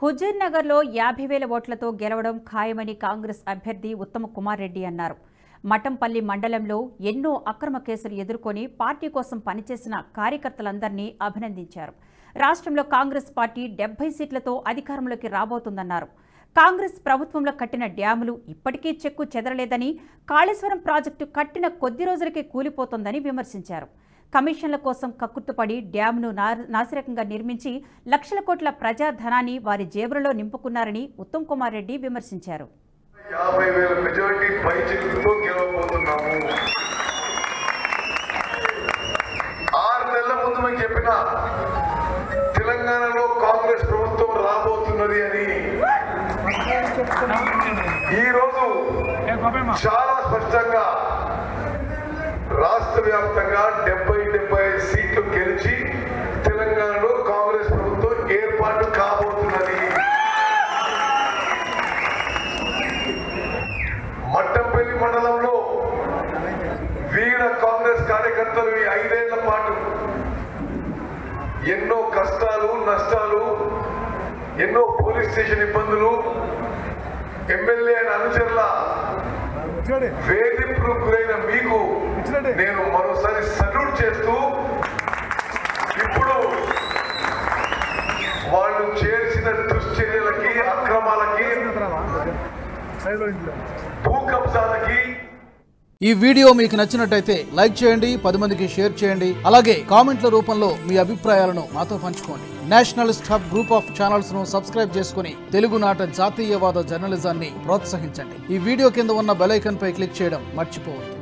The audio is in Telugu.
హుజూర్ నగర్లో యాభై వేల ఓట్లతో గెలవడం ఖాయమని కాంగ్రెస్ అభ్యర్థి ఉత్తమ కుమార్ రెడ్డి అన్నారు మఠంపల్లి మండలంలో ఎన్నో అక్రమ కేసులు ఎదుర్కొని పార్టీ కోసం పనిచేసిన కార్యకర్తలందరినీ అభినందించారు రాష్ట్రంలో కాంగ్రెస్ పార్టీ డెబ్బై సీట్లతో అధికారంలోకి రాబోతుందన్నారు కాంగ్రెస్ ప్రభుత్వంలో కట్టిన డ్యాములు ఇప్పటికీ చెక్కు చెదరలేదని కాళేశ్వరం ప్రాజెక్టు కట్టిన కొద్ది రోజులకే కూలిపోతోందని విమర్శించారు కమిషన్ల కోసం కక్కుర్తుపడి డ్యాంను నా- నాసిరకంగా నిర్మించి లక్షల కోట్ల ప్రజాధనాన్ని వారి జేబులలో నింపుకున్నారని ఉత్తమ్ కుమార్ రెడ్డి విమర్శించారు యాభై వేల మెజారిటీ పై చిలుకుతో గెలవబోతున్నాము ఆరు నెలల ముందు మేము చెప్పిన తెలంగాణలో కాంగ్రెస్ ప్రభుత్వం రాబోతున్నది అని ఈ రోజు చాలా స్పష్టంగా రాష్ట్ర వ్యాప్తంగా డెబ్బై డెబ్బై ఐదు సీట్లు గెలిచి తెలంగాణలో కాంగ్రెస్ ప్రభుత్వం ఏర్పాటు కాబోతున్నది మట్టంపల్లి మండలంలో వీర కాంగ్రెస్ కార్యకర్తలు ఈ ఐదేళ్ల పాటు ఎన్నో కష్టాలు నష్టాలు ఎన్నో పోలీస్ స్టేషన్ ఇబ్బందులు ఎమ్మెల్యే అయిన అనుచరుల వేధింపులకు గురైన మీకు నేను మరోసారి సల్యూట్ చేస్తూ ఇప్పుడు వాళ్ళు చేసిన దుశ్చర్యలకి అక్రమాలకి భూ కబ్జాలకి ఈ వీడియో మీకు నచ్చినట్టయితే లైక్ చేయండి పది మందికి షేర్ చేయండి అలాగే కామెంట్ల రూపంలో మీ అభిప్రాయాలను మాతో పంచుకోండి nationalist hub group of channels ను సబ్స్క్రైబ్ చేసుకుని తెలుగునాట జాతీయవాద జర్నలిజాన్ని ప్రోత్సహించండి ఈ వీడియో కింద ఉన్న బెల్ ఐకాన్ పై క్లిక్ చేయడం మర్చిపోవద్దు